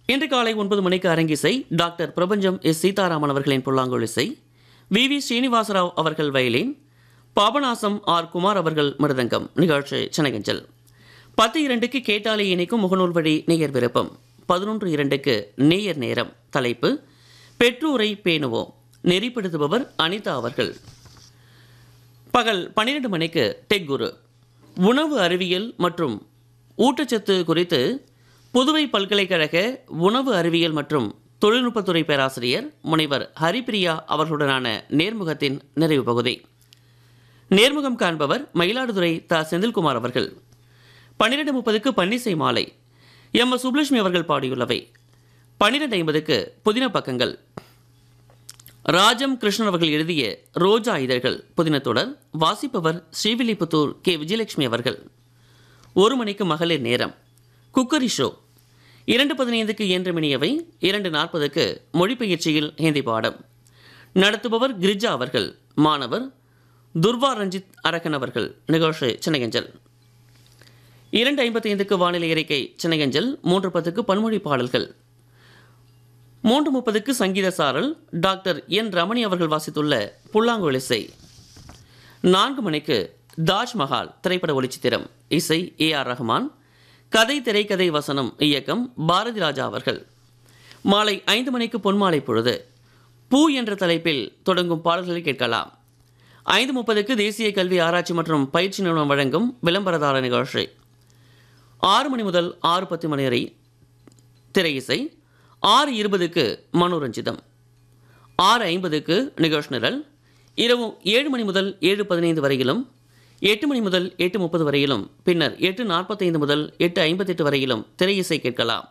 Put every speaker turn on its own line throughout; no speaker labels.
இன்று காலை ஒன்பது மணிக்கு அரங்கிசை டாக்டர் பிரபஞ்சம் எஸ் சீதாராமன் அவர்களின் புல்லாங்குழல் இசை வி வி ஸ்ரீனிவாசராவ் அவர்கள் வயலின் பாபநாசம் ஆர் குமார் அவர்கள் மிருதங்கம் நிகழ்ச்சி சென்னையஞ்சல் பத்து இரண்டுக்கு கேட்டாலே இணைக்கும் முகநூல் வழி நேயர் விருப்பம் பதினொன்று இரண்டுக்கு நேயர் நேரம் தலைப்பு பெற்றோரை பேணுவோம் நெறிப்படுத்துபவர் அனிதா அவர்கள் பகல் பன்னிரண்டு மணிக்கு டெக் குரு உணவு அறிவியல் மற்றும் ஊட்டச்சத்து குறித்து புதுவை பல்கலைக்கழக உணவு அறிவியல் மற்றும் தொழில்நுட்பத்துறை பேராசிரியர் முனைவர் ஹரிப்பிரியா அவர்களுடனான நேர்முகத்தின் நிறைவு பகுதி நேர்முகம் காண்பவர் மயிலாடுதுறை த செந்தில்குமார் அவர்கள் பன்னிரெண்டு முப்பதுக்கு பன்னிசை மாலை எம் எஸ் சுப்லட்சுமி அவர்கள் பாடியுள்ளவை பன்னிரெண்டு ஐம்பதுக்கு புதின பக்கங்கள் ராஜம் கிருஷ்ணன் அவர்கள் எழுதிய ரோஜா இதழ்கள் புதினத்தொடர் வாசிப்பவர் ஸ்ரீவில்லிபுத்தூர் கே விஜயலட்சுமி அவர்கள் ஒரு மணிக்கு மகளிர் நேரம் குக்கரி ஷோ இரண்டு பதினைந்துக்கு இயன்ற மணியவை இரண்டு நாற்பதுக்கு மொழிபெயர்ச்சியில் ஹிந்தி பாடம் நடத்துபவர் கிரிஜா அவர்கள் மாணவர் துர்வா ரஞ்சித் அரக்கன் அவர்கள் நிகழ்ச்சி சென்னையஞ்சல் இரண்டு ஐம்பத்தி ஐந்துக்கு வானிலை அறிக்கை சென்னையஞ்சல் மூன்று பத்துக்கு பன்மொழி பாடல்கள் மூன்று முப்பதுக்கு சங்கீத சாரல் டாக்டர் என் ரமணி அவர்கள் வாசித்துள்ள புல்லாங்குழல் இசை நான்கு மணிக்கு தாஜ்மஹால் திரைப்பட ஒளிச்சித்திரம் இசை ஏ ஆர் ரஹ்மான் கதை திரைக்கதை வசனம் இயக்கம் பாரதி ராஜா அவர்கள் மாலை ஐந்து மணிக்கு பொன்மாலை பொழுது பூ என்ற தலைப்பில் தொடங்கும் பாடல்களை கேட்கலாம் ஐந்து முப்பதுக்கு தேசிய கல்வி ஆராய்ச்சி மற்றும் பயிற்சி நிறுவனம் வழங்கும் விளம்பரதார நிகழ்ச்சி ஆறு மணி முதல் ஆறு பத்து மணி வரை திரை இசை ஆறு இருபதுக்கு மனோரஞ்சிதம் ஆறு ஐம்பதுக்கு நிகழ்ச்சி நிரல் இரவு ஏழு மணி முதல் ஏழு பதினைந்து வரையிலும் எட்டு மணி முதல் எட்டு முப்பது வரையிலும் பின்னர் எட்டு நாற்பத்தைந்து முதல் எட்டு ஐம்பத்தெட்டு வரையிலும் திரை இசை கேட்கலாம்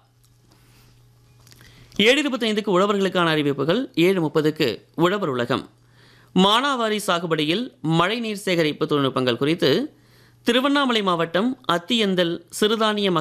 ஏழு இருபத்தைந்துக்கு உழவர்களுக்கான அறிவிப்புகள் ஏழு முப்பதுக்கு உழவர் உலகம் மானாவாரி சாகுபடியில் மழைநீர் சேகரிப்பு தொழில்நுட்பங்கள் குறித்து திருவண்ணாமலை மாவட்டம் அத்தியந்தல் சிறுதானிய